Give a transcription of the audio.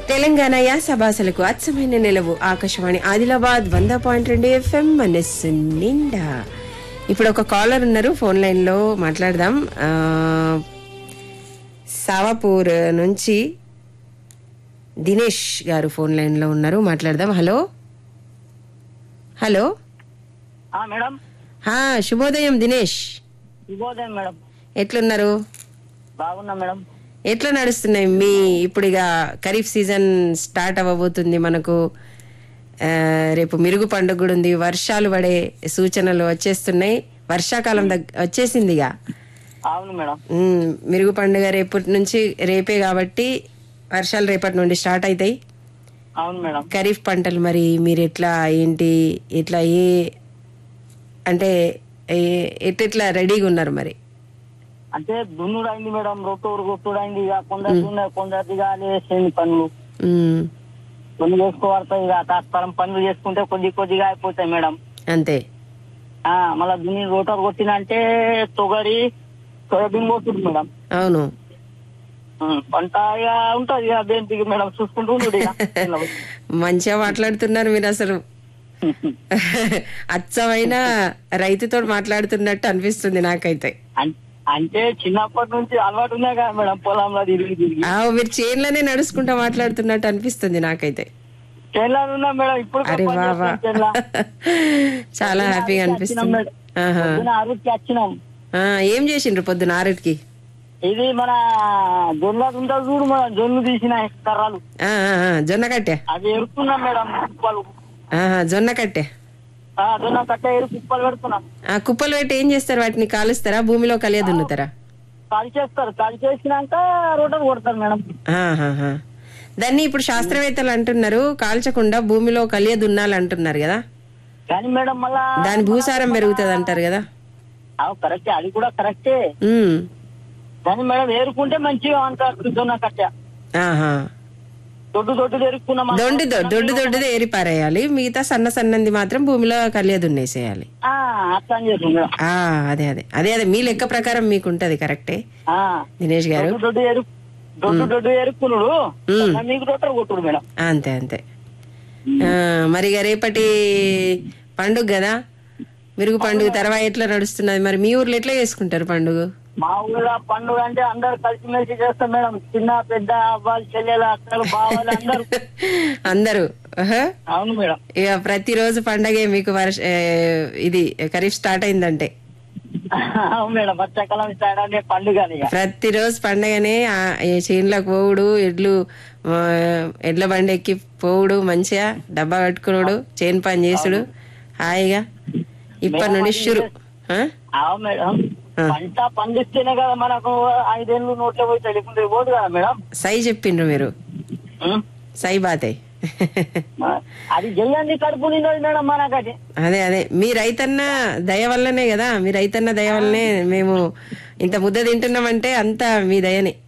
తెలంగాణ యాస భాషలకు అచ్చమైన నిలవు ఆకాశవాణి ఆదిలాబాద్ వంద పాయింట్ రెండు ఎఫ్ఎం మనస్సు నిండా ఇప్పుడు ఒక కాలర్ ఉన్నారు ఫోన్ లైన్ లో మాట్లాడదాం ఆ, సావాపూర్ నుంచి దినేష్ గారు ఫోన్ లైన్ లో ఉన్నారు మాట్లాడదాం హలో హలో ఆ మేడం హా శుభోదయం దినేష్ శుభోదయం మేడం ఎట్లున్నారు బాగున్నా మేడం ఎట్లా నడుస్తున్నాయి మీ ఇప్పుడు ఇక ఖరీఫ్ సీజన్ స్టార్ట్ అవ్వబోతుంది మనకు ఆ, రేపు మిరుగు పండుగ కూడా ఉంది వర్షాలు పడే సూచనలు వచ్చేస్తున్నాయి వర్షాకాలం దగ్గ వచ్చేసింది ఇక అవును మేడం ఉమ్, మిరుగు పండుగ రేపటి నుంచి రేపే కాబట్టి వర్షాలు రేపటి నుండి స్టార్ట్ అవుతాయి అవును మేడం ఖరీఫ్ పంటలు మరి మీరు ఎట్లా ఏంటి ఎట్లా ఏ అంటే ఏ- ఎట్లెట్లా రెడీగా ఉన్నారు మరి అంటే దున్నుడు అయింది మేడం రొట్టూరు కొట్టుడు అయింది ఇక కొందరు దున్నారు కొందరు కాలే చేని పనులు ఉమ్, కొన్ని చేసుకోవాలి ఇక తాత్పరం పనులు చేసుకుంటే కొద్ది కొద్దిగా అయిపోతాయి మేడం అంతే ఆ మళ్ళా దున్ని రోటర్ కొట్టిన అంటే తొగరి సోయాబీన్ కొట్టుడు మేడం అవును ఉం, పంట ఇక ఉంటది ఇక దేనికి మేడం చూసుకుంటూ ఉండు ఇక మంచిగా మాట్లాడుతున్నారు మీరు అసలు అచ్చమైన రైతుతో మాట్లాడుతున్నట్టు అనిపిస్తుంది నాకైతే అం- అంటే చిన్నప్పటి నుంచి అలవాటు ఉన్నాయి కదా మేడం పొలంలో తిరిగి తిరిగి ఆ మీరు చేన్లోనే నడుచుకుంటా మాట్లాడుతున్నట్టు అనిపిస్తుంది నాకైతే చేనులో ఉన్నా మేడం ఇప్పుడు అరే పని బాబా చేస్తాం చేనులో. చాలా హ్యాపీగా అనిపిస్తుంది ఆహా. పొద్దున అరవైకి వచ్చినాం ఆ, ఏం చేసిండ్రు పొద్దున ఆరుకి ఇది మన జొన్న ఉంటుంది చూడు మన జొన్ను తీసిన కర్రలు ఆ, ఆ, ఆ, జొన్న కట్టె అవి ఎరుకున్నాం మేడం కుప్పలు ఆహా, జొన్న కట్టె ఆ, జొన్న కట్ట ఎరు కుప్పలు పెడుతున్నాం ఆ కుప్పలు పెట్టి ఏం చేస్తారు వాటిని కాలుస్తారా భూమిలో కలియ దున్నుతారా కాల్ చేస్తారు కాల్ చేసినాక రోటర్ కొడతారు మేడం ఆహాహా. దాన్ని ఇప్పుడు శాస్త్రవేత్తలు అంటున్నారు కాల్చకుండా భూమిలో కలియ దున్నాలి అంటున్నారు కదా కానీ మేడం మళ్ళా దాని భూసారం పెరుగుతుంది అంటారు కదా అవు కరెక్టే అది కూడా కరెక్టే ఉమ్. కానీ మేడం ఏరుకుంటే మంచిగా అంటారు జొన్న కట్ట ఆహా దొడ్డు దొడ్డు ఎరుక్కున్నాం దొడ్డు దొడ్డు దొడ్డుదే ఏరి పారేయాలి మిగతా సన్న సన్నది మాత్రం భూమిలో కలియ దున్నేసేయాలి ఆ, అట్లా అని చేస్తాం మేడం ఆ అదే అదే అదే అదే మీ లెక్క ప్రకారం మీకు ఉంటది కరెక్టే ఆ, దినేష్ గారు దొడ్డు దొడ్డు ఎరు దొడ్డు దొడ్డు ఎరుక్కునుడు మీకు రోటర్ కొట్టుడు మేడం ఆ, అంతే అంతే ఆ, మరి ఇక రేపటి పండుగ కదా మిరుగు పండుగ తర్వాత ఎట్లా నడుస్తున్నది మరి మీ ఊర్లో ఎట్లా చేసుకుంటారు పండుగ మా ఊళ్ళో పండుగ అంటే అందరు కలిసిమెలిసి చేస్తాం మేడం చిన్న పెద్ద అబ్బాయిలు చెల్లెలు అక్కలు బావాలు అందరు అందరూ ఆహా. అవును మేడం ఇక ప్రతిరోజు పండగే మీకు వర్ష ఏ, ఇది ఖరీఫ్ స్టార్ట్ అయిందంటే అవును మేడం వర్షాకాలం స్టార్ట్ అంటే పండుగ ఇక ప్రతిరోజు పండగనే ఆ, ఈ చేనులకు పోవుడు ఎడ్లు ఆ, ఎడ్ల బండి ఎక్కి పోవుడు మంచిగా డబ్బా కట్టుకున్నాడు చేను పని చేసుడు హాయిగా ఇప్పటి నుండి షురు ఆ? అవును మేడం పంట పండిస్తేనే కదా మనకు ఐదేళ్ళు నోట్లో పోయి తెలియకుండా పోదు కదా మేడం సై చెప్పిండ్రు మీరు ఉం? సై బాతే అది చెయ్యండి కడుపు నిండదు మేడం మనకది అదే అదే మీ రైతన్న దయ వల్లనే కదా మీ రైతన్న దయ వల్లనే మేము ఇంత ముద్ద తింటున్నామంటే అంతా మీ దయనే